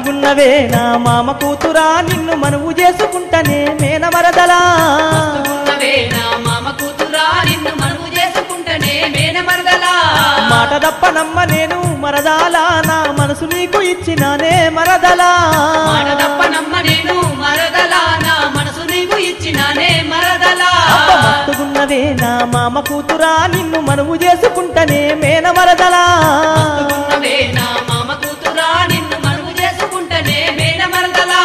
మస్తుగున్నవే నా మామ కూతురా నిన్ను మనవు చేసుకుంటనే మేనమరదలా మస్తుగున్నవే నా మామ కూతురా నిన్ను మనము చేసుకుంటనే మేన మరదలా మాట తప్ప నమ్మ నేను మరదాలా నా మనసు నీకు ఇచ్చినానే మరదలా మాట తప్ప నమ్మ నేను మరదలా నా మనసు నీకు ఇచ్చినానే మరదలా అబ్బ మస్తుగున్నవే నా మామ కూతురా నిన్ను మనవు చేసుకుంటనే మేనమరదలా మస్తుగున్నవే నా మామ కూతురా నిన్ను మనము చేసుకుంటనే మేన మరదలా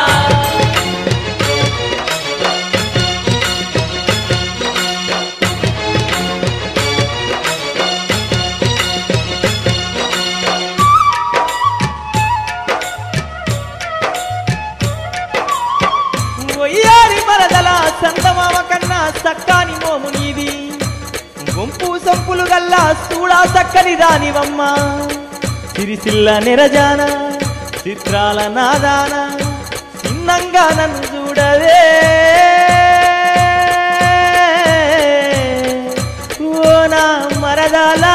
ఒయ్యారి మరదల సంతమామ కన్నా సక్కాని మోము నీది గుంపు సంపులు గల్లా చూడా సక్కని రానివమ్మ సిరిసిల్ల నిరజాన చిత్రాల నాదాన చిన్నంగా నన్ను చూడవే ఓ నా మరదలా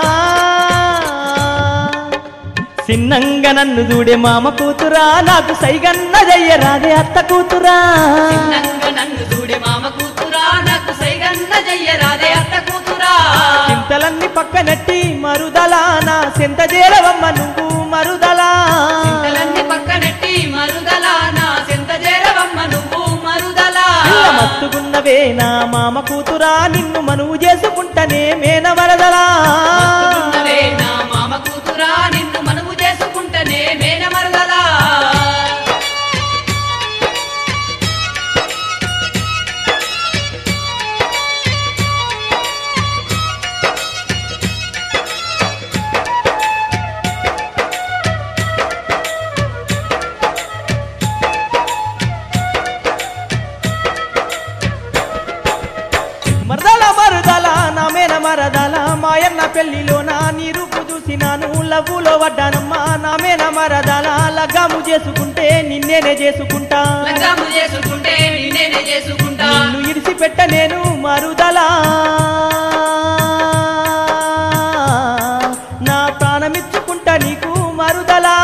చిన్నంగా నన్ను చూడే మామ కూతురా నాకు సైగన్న జయ్యరాదే అత్త కూతురా చిన్నంగా నన్ను చూడే మామ కూతురా నాకు సైగన్న జయ్యరాదే అత్త కూతురా చింతలన్నీ పక్కనట్టి మరుదలా నా చింత చేరవమ్మ నువ్వు మరుదలా చింతలన్నీ పక్కనెట్టి మరుదలా నా చింత చేరవమ్మ నువ్వు మరుదలా పిల్ల మత్తుగున్నవే నా మామ కూతురా నిన్ను మనువు చేసుకుంటనే మేన వరదలా మస్తుగున్నవే నా మామ కూతురా నిన్ను మనము చేసుకుంటనే మేన మరదలా మరదల మరుదల నా మేన మరదల మాయన్న పెళ్లిలో నా నీ రూపు చూసినాను లవ్వులో వడ్డానమ్మా నా మేన మరదల లగ్గాము చేసుకుంటే నిన్నేనే చేసుకుంటా లగ్గాము చేసుకుంటే నిన్నేనే చేసుకుంటా నిన్ను ఇడిసిపెట్ట నేను మరుదలా నా ప్రాణమిచ్చుకుంటా నీకు మరుదలా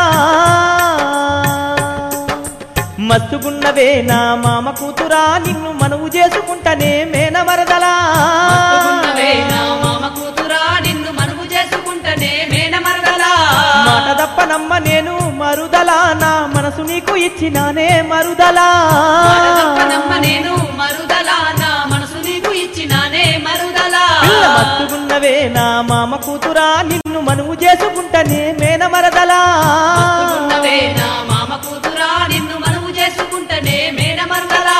మస్తుగున్నవే నా మామ కూతురా నిన్ను మనవు చేసుకుంటనే మేన మరదలా మస్తుగున్నవే నా మామ కూతురా నిన్ను మనము చేసుకుంటనే మేన మరదలా మాట తప్ప నమ్మ నేను మరుదలా నా మనసు నీకు ఇచ్చినానే మరుదలా మాట తప్పనమ్మ నేను మరుదలా నా మనసు నీకు ఇచ్చినానే మరుదలా పిల్ల మత్తుగున్నవే నా మామ కూతురా నిన్ను మనువు చేసుకుంటనే మేన మరదలా మస్తుగున్నవే నా మామ కూతురా నిన్ను మనము చేసుకుంటనే మేన మరదలా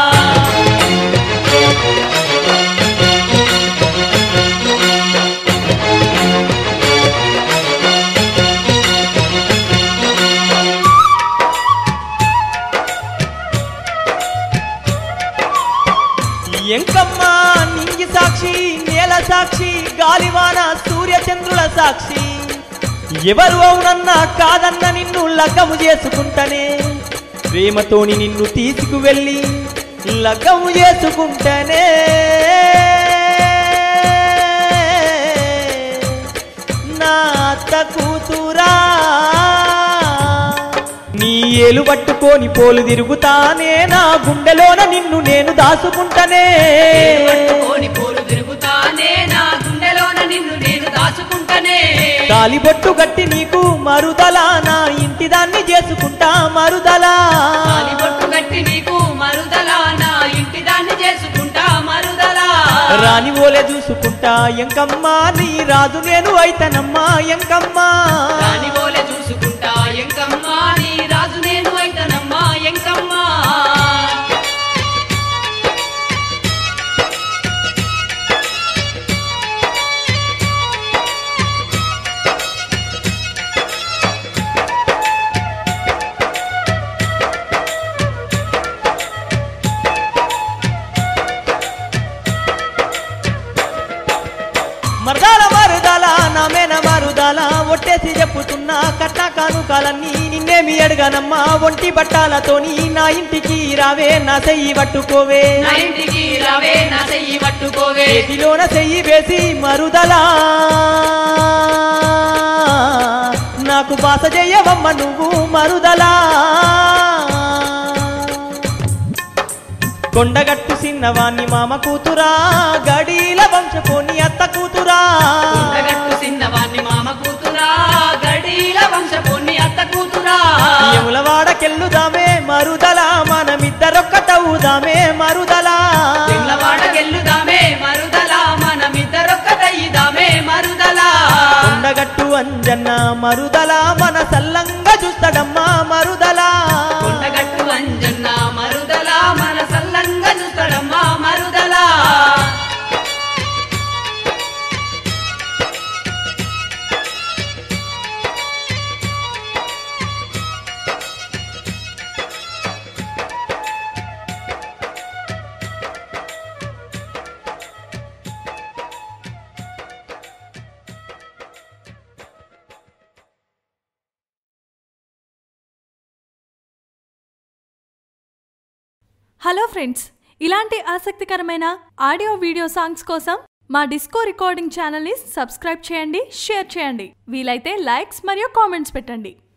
ఎంకమ్మ నింగి సాక్షి నేల సాక్షి గాలివాన సూర్య చంద్రుల సాక్షి ఎవరు అవునన్నా కాదన్న నిన్ను లగ్గము చేసుకుంటనే ప్రేమతోని నిన్ను తీసుకువెళ్ళి లగ్గము చేసుకుంటనే నా అత్త కూతురా నీ ఏలు పట్టుకొని పోలు తిరుగుతానే నా గుండెలోన నిన్ను నేను దాసుకుంటనే పట్టుకొని పోలు తిరుగుతానే నా గుండెలోన నిన్ను నేను దాచుకుంటనే కాలిబొట్టు గట్టి నీకు మరుదలా నా ఇంటి దాన్ని చేసుకుంటా మరుదలా బొట్టు గట్టి నీకు మరుదలా నా ఇంటి దాన్ని చేసుకుంటా మరుదలా రాని ఓలే చూసుకుంటా ఎంకమ్మా నీ రాజు నేను అయితనమ్మా ఎంకమ్మా రాని బోలే చూసుకుంటా ఎంకమ్మా నీ రాజు నేను అయితనమ్మా ఎంకమ్మా మరదాల మరుదాల నా మేన మరుదాల ఒట్టేసి చెప్పుతున్నా కట్న కానుకాలన్నీ నిన్నేమి అడగనమ్మా ఒంటి బట్టాలతోని నా ఇంటికి రావే నా చెయ్యి పట్టుకోవే నా ఇంటికి రావే నా చెయ్యి పట్టుకోవే చేతిలోన చెయ్యి వేసి మరుదలా నా మాకు బాస చేయవమ్మ నువ్వు మరుదలా కొండగట్టు సిన్నవాణ్ణి మామ కూతురా గడీల వంశపోని అత్త కూతురా ఉండగట్టు సిన్నవాణ్ణి మామ కూతురా గడీల వంశపుణ్ణి అత్త కూతురా యములవాడకెళ్ళుదామే మరుదలా మనమిద్దరొక్కటవుదామే మరుదలా పిల్లవాడకెళ్ళుదామే మరుదలా మనమిద్దరొక్కటయ్యిదామే మరుదలా కొండగట్టు అంజన్న మరుదలా మన సల్లంగా చూస్తాడమ్మా మరుదలా కొండగట్టు అంజన్న మరుదలా మన సల్లంగా చూస్తాడమ్మా మరుదలా హలో ఫ్రెండ్స్ ఇలాంటి ఆసక్తికరమైన ఆడియో వీడియో సాంగ్స్ కోసం మా డిస్కో రికార్డింగ్ ఛానల్ని సబ్స్క్రైబ్ చేయండి షేర్ చేయండి వీలైతే లైక్స్ మరియు కామెంట్స్ పెట్టండి